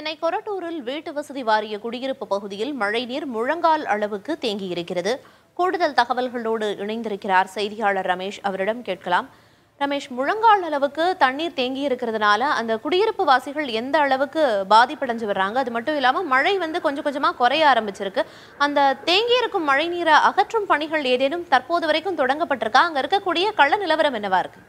சென்னை கொரட்டூரில் வீட்டு வசதி வாரிய குடியிருப்பு பகுதியில் மழைநீர் முழங்கால் அளவுக்கு தேங்கியிருக்கிறது கூடுதல் தகவல்களோடு இணைந்திருக்கிறார் செய்தியாளர் ரமேஷ் அவரிடம் கேட்கலாம் ரமேஷ் முழங்கால் அளவுக்கு தண்ணீர் தேங்கி இருக்கிறதுனால அந்த குடியிருப்பு வாசிகள் எந்த அளவுக்கு பாதிப்படைஞ்சு வர்றாங்க அது மட்டும் இல்லாம மழை வந்து கொஞ்சம் கொஞ்சமா குறைய ஆரம்பிச்சிருக்கு அந்த தேங்கி இருக்கும் மழை நீரை அகற்றும் பணிகள் ஏதேனும் தற்போது வரைக்கும் தொடங்கப்பட்டிருக்கா அங்க இருக்கக்கூடிய கள நிலவரம் என்னவா இருக்கு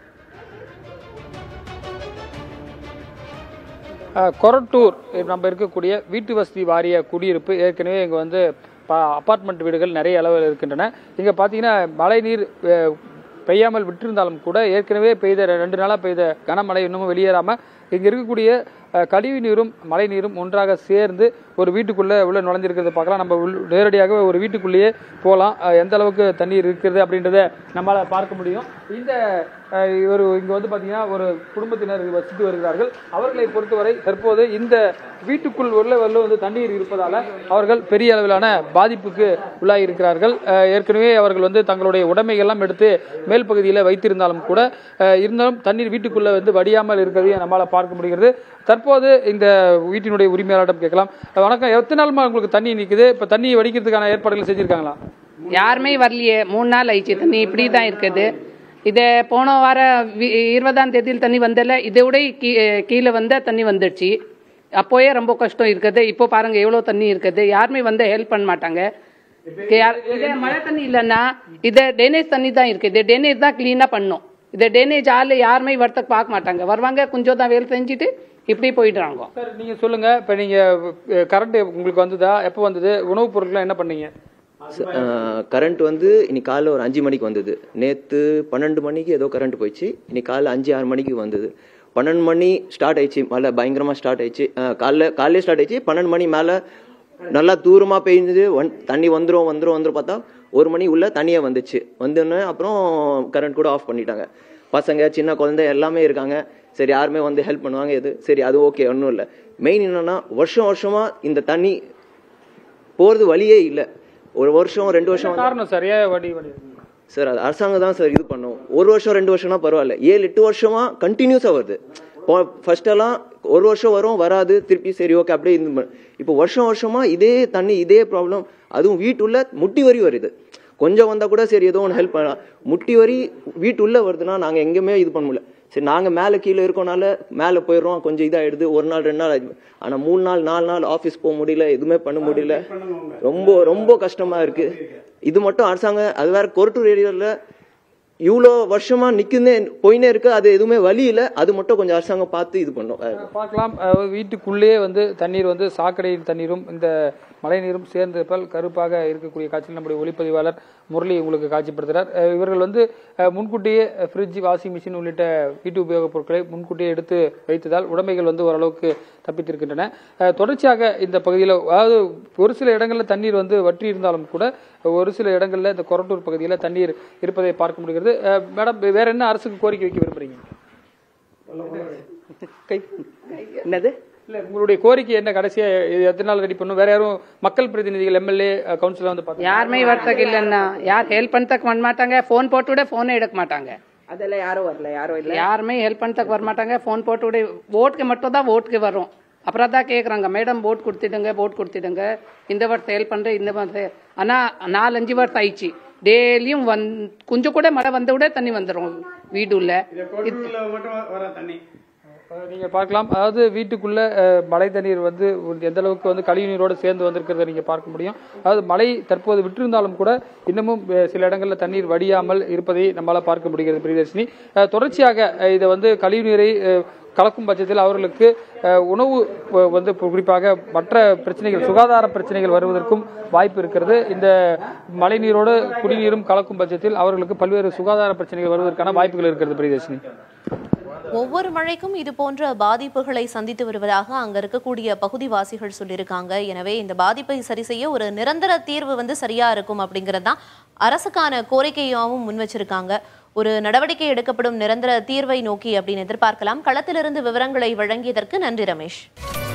அஹ், கொரட்டூர் நம்ம இருக்கக்கூடிய வீட்டு வசதி வாரிய குடியிருப்பு ஏற்கனவே இங்கே வந்து அப்பார்ட்மெண்ட் வீடுகள் நிறைய அளவில் இருக்கின்றன இங்கே பார்த்தீங்கன்னா மழைநீர் அஹ், பெய்யாமல் விட்டிருந்தாலும் கூட ஏற்கனவே பெய்த ரெ- ரெண்டு நாளாக பெய்த கனமழை இன்னமும் வெளியேறாமல் இங்கே இருக்கக்கூடிய அஹ், கழிவு நீரும் மழை நீரும் ஒன்றாக சேர்ந்து ஒரு வீட்டுக்குள்ளே உள்ள நுழைஞ்சிருக்கிறத பார்க்கலாம் நம்ம உள்- நேரடியாக ஒரு வீட்டுக்குள்ளேயே போகலாம் அஹ், எந்த அளவுக்கு தண்ணீர் இருக்கிறது அப்படின்றத நம்மளால் பார்க்க முடியும் இந்த அஹ், ஒரு இங்கே வந்து பார்த்தீங்கன்னா ஒரு குடும்பத்தினர் வசித்து வருகிறார்கள் அவர்களை பொறுத்தவரை தற்போது இந்த வீட்டுக்குள் உள்ள வெள்ள வந்து தண்ணீர் இருப்பதால அவர்கள் பெரிய அளவிலான பாதிப்புக்கு உள்ளாகி இருக்கிறார்கள் அஹ், ஏற்கனவே அவர்கள் வந்து தங்களுடைய உடைமைகள்லாம் எடுத்து மேல் பகுதியில் வைத்திருந்தாலும் கூட அஹ், இருந்தாலும் தண்ணீர் வீட்டுக்குள்ள வந்து வடியாமல் இருக்கிறதையும் நம்மளால் பார்க்க முடிகிறது தற்போது இந்த வீட்டினுடைய உரிமையாளரிடம் கேட்கலாம் அஹ், வணக்கம் எத்தனை நாள்மா உங்களுக்கு தண்ணி நிற்குது இப்போ தண்ணி வடிக்கிறதுக்கான ஏற்பாடுகள் செஞ்சிருக்காங்களா யாருமே வரலையே மூணு நாள் ஆயிடுச்சு தண்ணி இப்படி தான் இருக்குது இது போன வாரம் வி- இருபதாம் தேதியில் தண்ணி வந்தல இதை விட கீ- கீழே வந்த தண்ணி வந்துடுச்சு அப்போயே ரொம்ப கஷ்டம் இருக்குது இப்போ பாருங்க எவ்வளோ தண்ணி இருக்குது யாருமே வந்து ஹெல்ப் பண்ண மாட்டாங்க யார்- இதே மழை தண்ணி இல்லைன்னா இது டேனேஜ் தண்ணி தான் இருக்குது இது டேனேஜ் தான் க்ளீனாக பண்ணும் இது டேனேஜ் ஆள் யாருமே வரத்துக்கு பார்க்க மாட்டாங்க வருவாங்க கொஞ்சம் தான் வேலை செஞ்சுட்டு இப்படி போயிடுறாங்க சார் நீங்க சொல்லுங்க இப்ப நீங்க கரண்ட் உங்களுக்கு வந்ததா எப்போ வந்தது உணவுப் பொருட்கள் என்ன பண்ணீங்க கரண்ட் வந்து இன்னைக்கு காலைல ஒரு அஞ்சு மணிக்கு வந்தது நேற்று பன்னெண்டு மணிக்கு ஏதோ கரண்ட் போயிடுச்சு இன்னைக்கு காலைல அஞ்சு ஆறு மணிக்கு வந்தது பன்னெண்டு மணி ஸ்டார்ட் ஆயிடுச்சு மழை பயங்கரமாக ஸ்டார்ட் ஆயிடுச்சு அஹ், காலைல காலையிலே ஸ்டார்ட் ஆயிடுச்சு பன்னெண்டு மணி மேலே நல்லா தூரமாக பெய்ஞ்சது வந் தண்ணி வந்துரும் வந்துரும் வந்துரும் பார்த்தா ஒரு மணி உள்ள தண்ணியே வந்துச்சு வந்தோடனே அப்புறம் கரண்ட் கூட ஆஃப் பண்ணிட்டாங்க பசங்க சின்ன குழந்தை எல்லாமே இருக்காங்க சரி யாருமே வந்து ஹெல்ப் பண்ணுவாங்க எது சரி அது ஓகே ஒன்றும் இல்லை மெயின் என்னன்னா வருஷம் வருஷமா இந்த தண்ணி போகிறது வழியே இல்லை ஒரு வருஷம் ரெண்டு வருஷம் வந்து- காரணம் சார் ஏன் வடி வடி சார் அது அரசாங்கம் தான் சார் இது பண்ணும் ஒரு வருஷம் ரெண்டு வருஷம்னா பரவாயில்ல ஏழு எட்டு வருஷமா கண்டினியூஸாக வருது ஃபர்ஸ்ட் எல்லாம் ஒரு வருஷம் வரும் வராது திருப்பி சரி ஓகே அப்படியே இது பண்ண- இப்போ வருஷம் வருஷமா இதே தண்ணி இதே ப்ராப்ளம் அதுவும் வீட்டுள்ள முட்டி வரி வருது கொஞ்சம் வந்தா கூட சரி ஏதோ ஒன்று ஹெல்ப் பண்ணலாம் முட்டி வரி வீட்டுள்ள வருதுன்னா நாங்கள் எங்கேயுமே இது பண்ண முடியல சரி நாங்கள் மேலே கீழே இருக்கோனால மேலே போயிடுறோம் கொஞ்சம் இதாகிடுது ஒரு நாள் ரெண்டு நாள் ஆயிடுது ஆனால் மூணு நாள் நாலு நாள் ஆஃபீஸ் போக முடியல எதுவுமே பண்ண முடியல ரொம்ப ரொம்ப கஷ்டமா இருக்கு இது மட்டும் அரசாங்கம் அது வேற கொரட்டூர் ஏரியாவில் இவ்வளோ வருஷமா நிக்குன்னே போயினே இருக்கு அது எதுவுமே வழி இல்லை அது மட்டும் கொஞ்சம் அரசாங்கம் பார்த்து இது பண்ணும் வேற- பார்க்கலாம் அஹ் வீட்டுக்குள்ளேயே வந்து தண்ணீர் வந்து சாக்கடையின் தண்ணீரும் இந்த மழை நீரும் சேர்ந்திருப்பால் கருப்பாக இருக்கக்கூடிய காட்சியில் நம்முடைய ஒளிப்பதிவாளர் முரளி உங்களுக்கு காட்சிப்படுத்துகிறார் அஹ் இவர்கள் வந்து அஹ் முன்கூட்டியே ஃப்ரிட்ஜ் வாஷிங் மிஷின் உள்ளிட்ட வீட்டு உபயோகப் பொருட்களை முன்கூட்டியே எடுத்து வைத்ததால் உடைமைகள் வந்து ஓரளவுக்கு தப்பித்திருக்கின்றன அஹ் தொடர்ச்சியாக இந்த பகுதியில் அதாவது ஒரு சில இடங்களில் தண்ணீர் வந்து வற்றி இருந்தாலும் கூட ஒரு சில இடங்களில் இந்த கொரட்டூர் பகுதியில் தண்ணீர் இருப்பதை பார்க்க முடிகிறது அஹ் மேடம் வேற என்ன அரசுக்கு கோரிக்கை வைக்க விரும்புறீங்க கை என்னது இல்ல உங்களுடைய கோரிக்கை என்ன கடைசியா இது எத்தனை நாள் ரெடி பண்ணும் வேற யாரும் மக்கள் பிரதிநிதிகள் எம்எல்ஏ கவுன்சிலர் வந்து பார்த்தா யாருமே வரத்துக்கு இல்லைன்னா யார் ஹெல்ப் பண்ணத்துக்கு பண்ண மாட்டாங்க ஃபோன் போட்டு விட ஃபோனே எடுக்க மாட்டாங்க அதெல்லாம் யாரும் வரல யாரும் இல்ல யாருமே ஹெல்ப் பண்ணத்துக்கு வர மாட்டாங்க ஃபோன் போட்டு விட ஓட்டுக்கு மட்டும் தான் ஓட்டுக்கு வரும் அப்புறம் தான் கேட்குறாங்க மேடம் ஓட் கொடுத்துடுங்க ஓட் கொடுத்துடுங்க இந்த வருஷம் ஹெல்ப் பண்ணுறேன் இந்த வருஷம் ஆனால் நாலஞ்சு வருஷம் ஆயிடுச்சு டெய்லியும் வந் கொஞ்சம் கூட மழை வந்த விட தண்ணி வந்துடும் வீடு உள்ள அஹ் நீங்க பார்க்கலாம் அதாவது வீட்டுக்குள்ள அஹ், மழை தண்ணீர் வந்து ஒரு எந்த அளவுக்கு வந்து கழிவு நீரோடு சேர்ந்து வந்திருக்கிறத நீங்க பார்க்க முடியும் அதாவது மழை தற்போது விட்டிருந்தாலும் கூட இன்னமும் அஹ், சில இடங்களில் தண்ணீர் வடியாமல் இருப்பதை நம்மளால பார்க்க முடிகிறது பிரியதர்ஷினி அஹ், தொடர்ச்சியாக அஹ், இதை வந்து கழிவு நீரை அஹ், கலக்கும் பட்சத்தில் அவர்களுக்கு அஹ், உணவு அஹ், வந்து குறிப்பாக மற்ற பிரச்சனைகள் சுகாதார பிரச்சனைகள் வருவதற்கும் வாய்ப்பு இருக்கிறது இந்த மழை நீரோடு குடிநீரும் கலக்கும் பட்சத்தில் அவர்களுக்கு பல்வேறு சுகாதார பிரச்சனைகள் வருவதற்கான வாய்ப்புகள் இருக்கிறது பிரியதர்ஷினி ஒவ்வொரு மழைக்கும் இது போன்ற பாதிப்புகளை சந்தித்து வருவதாக அங்க இருக்கக்கூடிய பகுதிவாசிகள் சொல்லியிருக்காங்க எனவே இந்த பாதிப்பை சரி செய்ய ஒரு நிரந்தர தீர்வு வந்து சரியா இருக்கும் அப்படிங்கிறது தான் அரசுக்கான கோரிக்கையாகவும் முன் வச்சிருக்காங்க ஒரு நடவடிக்கை எடுக்கப்படும் நிரந்தர தீர்வை நோக்கி அப்படின்னு எதிர்பார்க்கலாம் களத்திலிருந்து விவரங்களை வழங்கியதற்கு நன்றி ரமேஷ்